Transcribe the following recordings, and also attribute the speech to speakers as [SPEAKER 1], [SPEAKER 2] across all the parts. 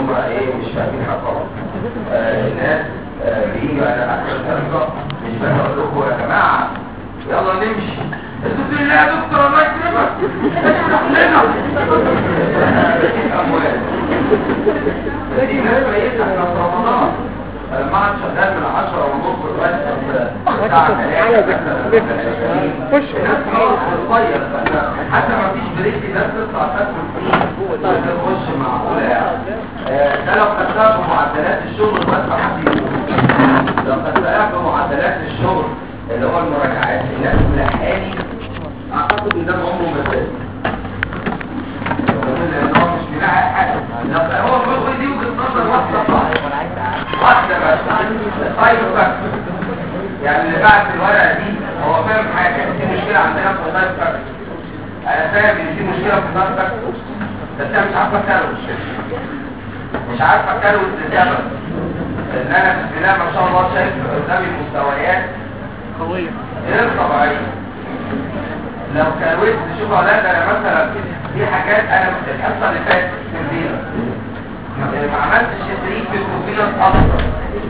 [SPEAKER 1] هم ايه مش فاهمين حاجه خالص آه، الناس آه، بيجوا انا عشان مش فاهم اقول لكم يا جماعه يلا نمشي الدكتور لا يا دكتور الله يكرمك اشرح لنا اموال دي ناس كويسه احنا في رمضان المعهد شغال من 10 ونص لغايه الساعه 3
[SPEAKER 2] خش
[SPEAKER 1] الناس خلاص بتصير حتى ما فيش بريك الناس تطلع تاكل فيه وتخش مع ولا ده لو خدتها بمعدلات الشغل بس حد يقول لو خدتها بمعدلات الشغل اللي هو المراجعات الناس ملحقاني اعتقد ان ده عمره ما فات لان هو مش بيلاحق حاجه لو هو بيقول دي وجهه نظر واحده صح واحده بس طيب بس يعني اللي بعت الورقه دي هو فاهم حاجه في مشكله عندنا في وظائف فاكس انا فاهم ان في مشكله في وظائف فاكس بس انا مش عارف اتكلم مش عارف اتكلم لسبب ان انا بسم الله ما شاء الله شايف قدامي مستويات
[SPEAKER 2] قوية
[SPEAKER 1] غير طبيعيه لو كرويت تشوف اولاد انا مثلا في حاجات انا في الحصه اللي فاتت في البيئه ما عملتش تدريب في الكوفينس اصلا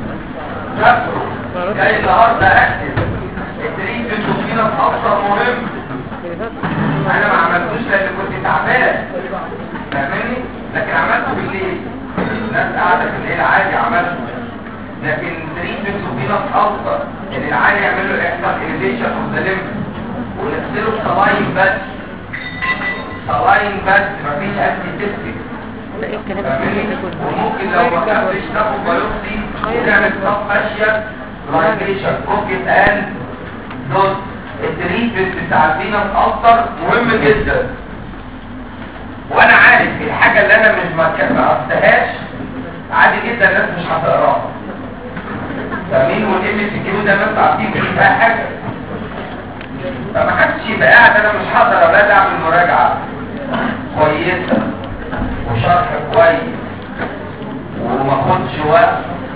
[SPEAKER 1] فاكره جاي النهارده اكتب التدريب في الكوفينس اصلا مهم انا ما عملتوش لان كنت تعبان فاهمني لكن عملته بالليل الناس قاعده في الليل عادي عملته لكن تدريب في الكوفينس اصلا ان العالي يعمل له احساس اليفيشن اوف ذا ليمب ونغسله بصلاين بس صلاين بس مفيش انتي سيبتيك
[SPEAKER 2] لا ايه الكلام
[SPEAKER 1] فاهمني؟
[SPEAKER 2] ده كله
[SPEAKER 1] وممكن لو ما كانش تاخد بايوبسي ونعمل صف ماشيه لايكيشن فوكس اند دوز التريتمنت بتاع الفينس اكتر مهم جدا وانا عارف الحاجه اللي انا مش ما ما قصدهاش عادي جدا الناس مش هتقراها فاهمين والام سي كيو ده ما انتوا عارفين فيه فيها حاجه فما حدش يبقى قاعد انا مش هقدر اولاد اعمل مراجعه كويسه وشرح كويس وما اخدش وقت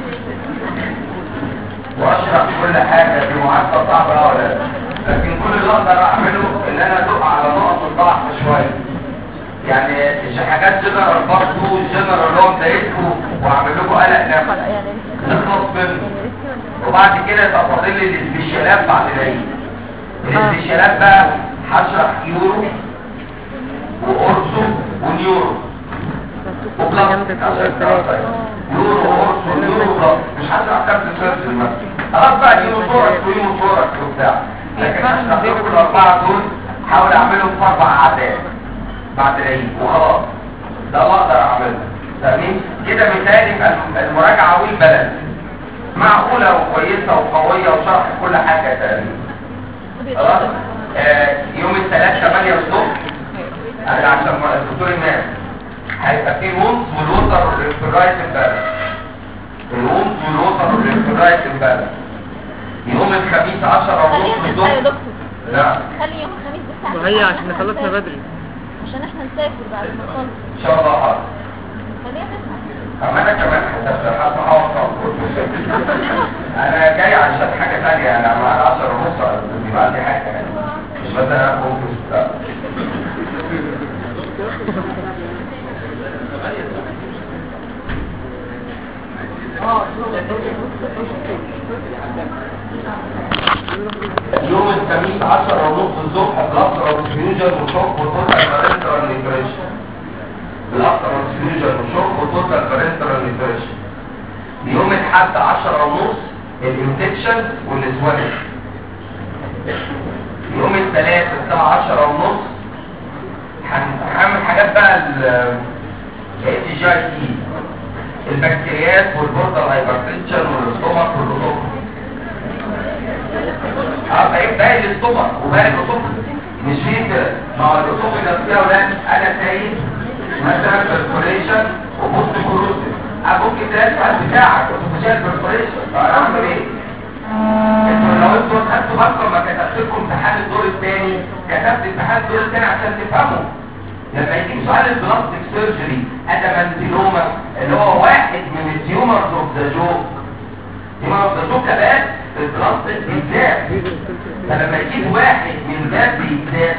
[SPEAKER 1] واشرح كل حاجه بمعدل صعبه ولا لا لكن كل اللي اقدر اعمله ان انا ادق على نقط الضعف شويه يعني مش حاجات جنرال برضه جنرال اللي هو مضايقكم واعمل لكم قلق نفسي نخلص منه وبعد كده يبقى فاضل لي السبيشالات بعد العيد السبيشالات بقى هشرح يورو واورسو ونيورو وبلس يورو واورسو ونيورو بلس مش هشرح كارت سيرجري مثلا خلاص بقى يورو ثوركس ويورو ثوركس وبتاع لكن هشرح لكم الاربعه دول حاول اعملهم في اربع اعداد بعد العيد وخلاص ده اللي اقدر اعمله فاهمين كده مثالي المراجعه والبلد معقوله وكويسه وقويه وشرح كل حاجه تقريبا خلاص آه يوم الثلاث 8 الصبح انا عشان ما- الدكتور الناس هيبقى في مونس والوتر والريفرايت امبارح الونس والوتر والريفرايت امبارح يوم الخميس 10
[SPEAKER 3] خليه
[SPEAKER 1] ونص
[SPEAKER 3] يوم يا
[SPEAKER 1] الصبح
[SPEAKER 3] دكتور
[SPEAKER 1] لا
[SPEAKER 3] خلي يوم الخميس بس
[SPEAKER 2] وهي عشان خلصنا بدري
[SPEAKER 3] عشان احنا نسافر بعد ما نخلص
[SPEAKER 1] ان شاء الله حاضر
[SPEAKER 3] خليها تسمع
[SPEAKER 1] اما انا كمان حسبت حتى اوصل انا جاي عشان حاجه ثانيه انا معايا 10 ونص يبقى عندي حاجه يعني مش مثلا اكون في لا. يوم الخميس 10 ونص الصبح بلس ترانسفيوجن وشوك وتوتال بارنترال نيوتريشن بلس ترانسفيوجن وشوك وتوتال بارنترال نيوتريشن يوم الحد 10 ونص الانفكشن والسوالف يوم الثلاث الساعة 10 ونص هنعمل حاجات بقى ال اتش جي تي البكتيريات والبوردر هايبرتنشن والاستومك والرطوبة اه فايه باقي الاستومك وباقي الرطوبة مش في ما هو الرطوبة ده فيها ولاد انا سايب مثلا برفوريشن وبوست كروسيف ممكن تلاقي السؤال بتاعك كنت شايل برفوريشن فانا اعمل ايه؟ انتوا لو انتوا خدتوا بالكم ما كتبت لكم امتحان الدور الثاني كتبت امتحان الدور الثاني عشان تفهموا لما يجي سؤال البلاستيك سيرجري ادمانتينوما اللي هو واحد من التيومرز اوف ذا جو تيومر اوف ذا جو كمان البلاستيك بالذات فلما يجيب واحد من ذات بالذات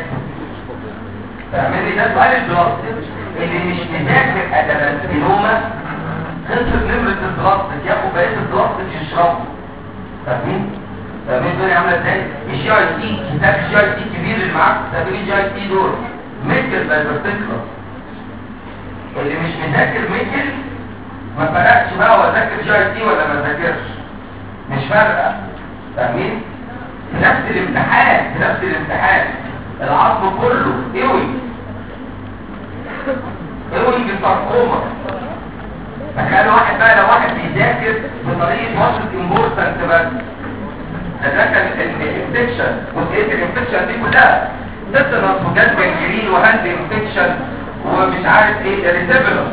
[SPEAKER 1] فاهمني ده سؤال البلاستيك اللي مش مذاكر ادمانتينوما تشربه فاهمين؟ فاهمين الدنيا عامله ازاي؟ الجي اي تي كتاب الجي اي تي الكبير اللي معاك كتابين الجي اي تي دول ميكل بايبرتيكلر اللي مش مذاكر ميكل ما فرقش بقى هو ذاكر جي اي تي ولا ما ذاكرش مش فارقه فاهمين؟ في نفس الامتحان في نفس الامتحان العظم كله اوي اوي بالساركوما تخيل واحد بقى لو واحد بيذاكر بطريقه وصل امبورتنت بس ده ده كان الانفكشن وجهه الانفكشن دي كلها تتنس وجد جنجرين وهاند انفكشن ومش عارف ايه ريسيبلس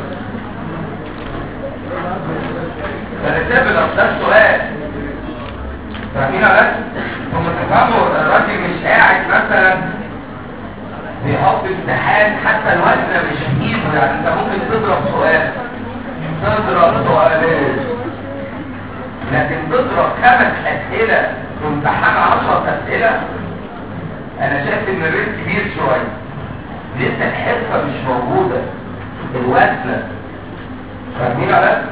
[SPEAKER 1] ريسيبلس ده السؤال فاهمين ولا لا؟ ثم تفهموا الراجل مش قاعد مثلا بيحط امتحان حتى الوزن مش في ايده يعني انت ممكن تضرب سؤال تضرب سؤالين لكن تضرب خمس اسئله في امتحان 10 اسئله انا شايف ان الريت كبير شويه لسه الحرفه مش موجوده الوزن فاهمين ولا لا؟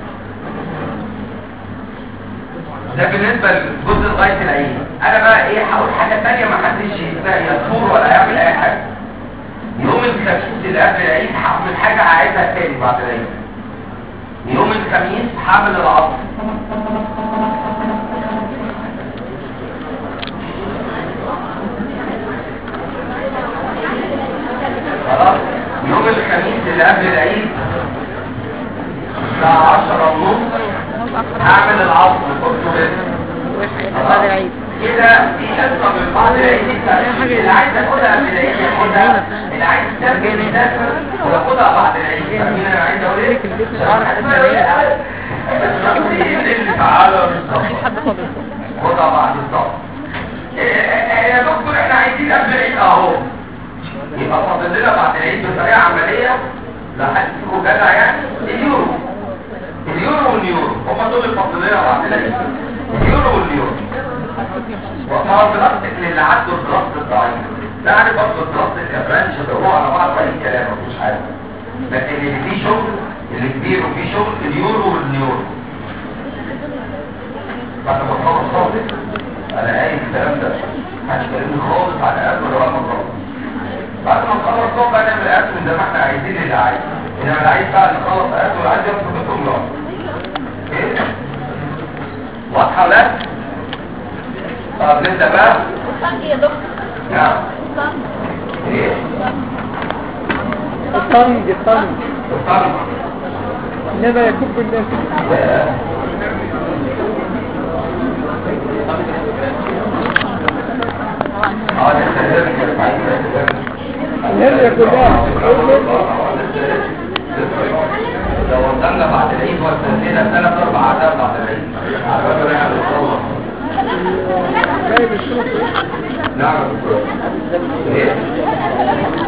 [SPEAKER 1] ده بالنسبة للجزء لغاية العين انا بقى ايه هقول حاجة تانية ما حدش يصور ولا يعمل اي حاجة يوم الخميس اللي قبل العيد هعمل حاجة هعيدها تاني بعد العيد يوم الخميس هعمل العصر خلاص يوم الخميس اللي قبل العيد الساعة 10 ونص هعمل العصر كنت بس
[SPEAKER 2] بعد العيد
[SPEAKER 1] كده في حصه من بعض العيد اللي عايز اخدها قبل العيد ياخدها اللي عايز يسافر يسافر وياخدها بعد العيد فاهمين انا عايز اقول ايه؟ اللي تعالى
[SPEAKER 2] مفيش حد فاضي
[SPEAKER 1] خدها بعد الصبح يا دكتور احنا عايزين قبل العيد اهو يبقى فاضل لنا بعد العيد بطريقه عمليه لا حد فيكم جدع يعني اليورو اليورو واليورو هم دول اللي فاضل لنا بعد العيد اليورو واليورو وصار دراستك للي عدوا الدراسة الضعيف لا عارف برضه الدراسة الكبران شبهوه على بعض اي كلام مفيش حاجة لكن اللي فيه شغل اللي كبير وفيه شغل اليورو والنيورو بعد ما تخلص خالص انا قايل الكلام ده هتكلمني خالص على قد ولا ما خالص بعد ما نخلص صوت بقى نعمل قد زي ما احنا عايزين اللي عايز انما اللي عايز بقى نخلص قد واللي عايز ياخد منكم يقعد ايه واضحه ولا لا؟ طب نبدا بقى
[SPEAKER 3] الصنج يا دكتور
[SPEAKER 1] نعم
[SPEAKER 3] الصنج
[SPEAKER 1] ايه
[SPEAKER 2] الطنج الطنج
[SPEAKER 1] الطرد
[SPEAKER 2] انما يكب الناس
[SPEAKER 1] اه ده السلام كده
[SPEAKER 2] الهرية كلها
[SPEAKER 1] لو وصلنا بعد العيد وصلنا ثلاث اربع عادات بعد العيد على فكره احنا بنصور
[SPEAKER 2] جايب الشروط
[SPEAKER 1] نعم يا دكتور. ايه